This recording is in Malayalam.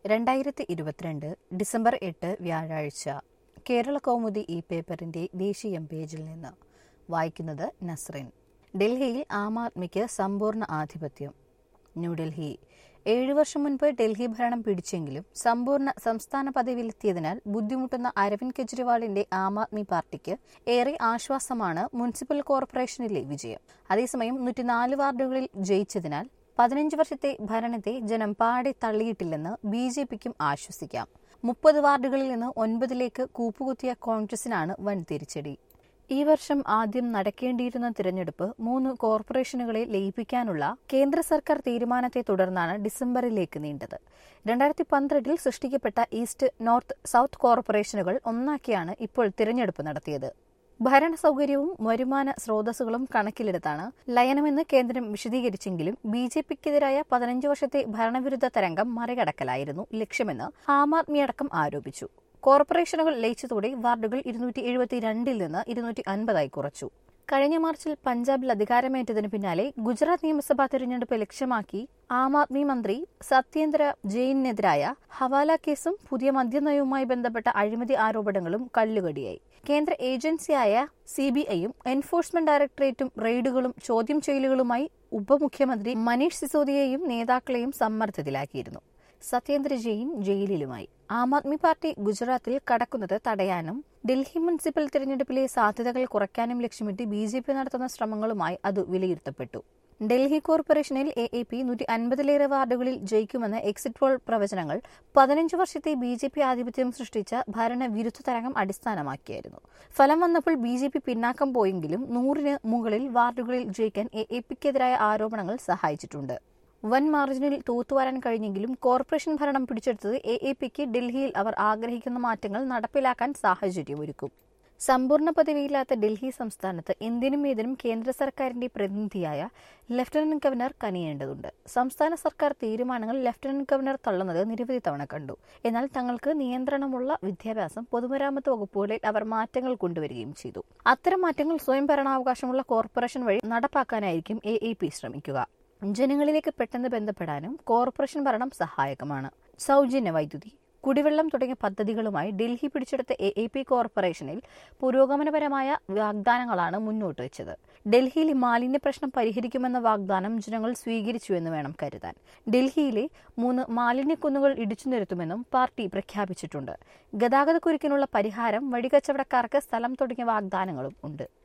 രണ്ടായിരത്തി ഇരുപത്തിരണ്ട് ഡിസംബർ എട്ട് വ്യാഴാഴ്ച കേരള കൗമുദി ഈ പേപ്പറിന്റെ ദേശീയ പേജിൽ നിന്ന് വായിക്കുന്നത് നസ്റിൻ ഡൽഹിയിൽ ആം ആദ്മിക്ക് സമ്പൂർണ്ണ ആധിപത്യം ന്യൂഡൽഹി ഏഴു വർഷം മുൻപ് ഡൽഹി ഭരണം പിടിച്ചെങ്കിലും സമ്പൂർണ്ണ സംസ്ഥാന പദവിയിലെത്തിയതിനാൽ ബുദ്ധിമുട്ടുന്ന അരവിന്ദ് കെജ്രിവാളിന്റെ ആം ആദ്മി പാർട്ടിക്ക് ഏറെ ആശ്വാസമാണ് മുനിസിപ്പൽ കോർപ്പറേഷനിലെ വിജയം അതേസമയം നൂറ്റിനാല് വാർഡുകളിൽ ജയിച്ചതിനാൽ പതിനഞ്ച് വർഷത്തെ ഭരണത്തെ ജനം പാടെ തള്ളിയിട്ടില്ലെന്ന് ബി ജെ പിക്കും ആശ്വസിക്കാം മുപ്പത് വാർഡുകളിൽ നിന്ന് ഒൻപതിലേക്ക് കൂപ്പുകുത്തിയ കോൺഗ്രസിനാണ് വൻ തിരിച്ചടി ഈ വർഷം ആദ്യം നടക്കേണ്ടിയിരുന്ന തിരഞ്ഞെടുപ്പ് മൂന്ന് കോർപ്പറേഷനുകളെ ലയിപ്പിക്കാനുള്ള കേന്ദ്ര സർക്കാർ തീരുമാനത്തെ തുടർന്നാണ് ഡിസംബറിലേക്ക് നീണ്ടത് രണ്ടായിരത്തി പന്ത്രണ്ടിൽ സൃഷ്ടിക്കപ്പെട്ട ഈസ്റ്റ് നോർത്ത് സൌത്ത് കോർപ്പറേഷനുകൾ ഒന്നാക്കിയാണ് ഇപ്പോൾ തിരഞ്ഞെടുപ്പ് നടത്തിയത് ഭരണ സൗകര്യവും വരുമാന സ്രോതസ്സുകളും കണക്കിലെടുത്താണ് ലയനമെന്ന് കേന്ദ്രം വിശദീകരിച്ചെങ്കിലും ബി ജെ പിക്കെതിരായ പതിനഞ്ച് വർഷത്തെ ഭരണവിരുദ്ധ തരംഗം മറികടക്കലായിരുന്നു ലക്ഷ്യമെന്ന് ആം ആദ്മി അടക്കം ആരോപിച്ചു കോർപ്പറേഷനുകൾ ലയിച്ചതോടെ വാർഡുകൾ ഇരുന്നൂറ്റി എഴുപത്തിരണ്ടിൽ നിന്ന് ഇരുന്നൂറ്റി അൻപതായി കുറച്ചു കഴിഞ്ഞ മാർച്ചിൽ പഞ്ചാബിൽ അധികാരമേറ്റതിന് പിന്നാലെ ഗുജറാത്ത് നിയമസഭാ തെരഞ്ഞെടുപ്പ് ലക്ഷ്യമാക്കി ആം ആദ്മി മന്ത്രി സത്യേന്ദ്ര ജെയിനെതിരായ ഹവാല കേസും പുതിയ മദ്യനയവുമായി ബന്ധപ്പെട്ട അഴിമതി ആരോപണങ്ങളും കല്ലുകടിയായി കേന്ദ്ര ഏജൻസിയായ സി ബി ഐയും എൻഫോഴ്സ്മെന്റ് ഡയറക്ടറേറ്റും റെയ്ഡുകളും ചോദ്യം ചെയ്യലുകളുമായി ഉപമുഖ്യമന്ത്രി മനീഷ് സിസോദിയെയും നേതാക്കളെയും സമ്മർദ്ദത്തിലാക്കിയിരുന്നു സത്യേന്ദ്ര ജെയിൻ ജയിലിലുമായി ആം ആദ്മി പാർട്ടി ഗുജറാത്തിൽ കടക്കുന്നത് തടയാനും ഡൽഹി മുനിസിപ്പൽ തിരഞ്ഞെടുപ്പിലെ സാധ്യതകൾ കുറയ്ക്കാനും ലക്ഷ്യമിട്ട് ബി ജെ പി നടത്തുന്ന ശ്രമങ്ങളുമായി അത് വിലയിരുത്തപ്പെട്ടു ഡൽഹി കോർപ്പറേഷനിൽ എ എ പി നൂറ്റി അൻപതിലേറെ വാർഡുകളിൽ ജയിക്കുമെന്ന എക്സിറ്റ് പോൾ പ്രവചനങ്ങൾ പതിനഞ്ച് വർഷത്തെ ബി ജെ പി ആധിപത്യം സൃഷ്ടിച്ച ഭരണവിരുദ്ധ തരംഗം അടിസ്ഥാനമാക്കിയായിരുന്നു ഫലം വന്നപ്പോൾ ബി ജെ പി പിന്നാക്കം പോയെങ്കിലും നൂറിന് മുകളിൽ വാർഡുകളിൽ ജയിക്കാൻ എ എ പിക്കെതിരായ ആരോപണങ്ങൾ സഹായിച്ചിട്ടുണ്ട് വൻ മാർജിനിൽ തൂത്തുവരാൻ കഴിഞ്ഞെങ്കിലും കോർപ്പറേഷൻ ഭരണം പിടിച്ചെടുത്തത് എ എ പിക്ക് ഡൽഹിയിൽ അവർ ആഗ്രഹിക്കുന്ന മാറ്റങ്ങൾ നടപ്പിലാക്കാൻ സാഹചര്യമൊരുക്കും സമ്പൂർണ്ണ പദവിയില്ലാത്ത ഡൽഹി സംസ്ഥാനത്ത് എന്തിനും ഏതിനും കേന്ദ്ര സർക്കാരിന്റെ പ്രതിനിധിയായ ലഫ്റ്റനന്റ് ഗവർണർ കനിയേണ്ടതുണ്ട് സംസ്ഥാന സർക്കാർ തീരുമാനങ്ങൾ ലഫ്റ്റനന്റ് ഗവർണർ തള്ളുന്നത് നിരവധി തവണ കണ്ടു എന്നാൽ തങ്ങൾക്ക് നിയന്ത്രണമുള്ള വിദ്യാഭ്യാസം പൊതുമരാമത്ത് വകുപ്പുകളിൽ അവർ മാറ്റങ്ങൾ കൊണ്ടുവരികയും ചെയ്തു അത്തരം മാറ്റങ്ങൾ സ്വയം ഭരണാവകാശമുള്ള കോർപ്പറേഷൻ വഴി നടപ്പാക്കാനായിരിക്കും എ എ പി ശ്രമിക്കുക ജനങ്ങളിലേക്ക് പെട്ടെന്ന് ബന്ധപ്പെടാനും കോർപ്പറേഷൻ ഭരണം സഹായകമാണ് സൗജന്യ വൈദ്യുതി കുടിവെള്ളം തുടങ്ങിയ പദ്ധതികളുമായി ഡൽഹി പിടിച്ചെടുത്ത എ എ പി കോർപ്പറേഷനിൽ പുരോഗമനപരമായ വാഗ്ദാനങ്ങളാണ് മുന്നോട്ട് വെച്ചത് ഡൽഹിയിലെ മാലിന്യ പ്രശ്നം പരിഹരിക്കുമെന്ന വാഗ്ദാനം ജനങ്ങൾ സ്വീകരിച്ചുവെന്ന് വേണം കരുതാൻ ഡൽഹിയിലെ മൂന്ന് മാലിന്യക്കുന്നുകൾ ഇടിച്ചു നിരത്തുമെന്നും പാർട്ടി പ്രഖ്യാപിച്ചിട്ടുണ്ട് ഗതാഗതക്കുരുക്കിനുള്ള പരിഹാരം വഴികച്ചവടക്കാർക്ക് സ്ഥലം തുടങ്ങിയ വാഗ്ദാനങ്ങളും ഉണ്ട്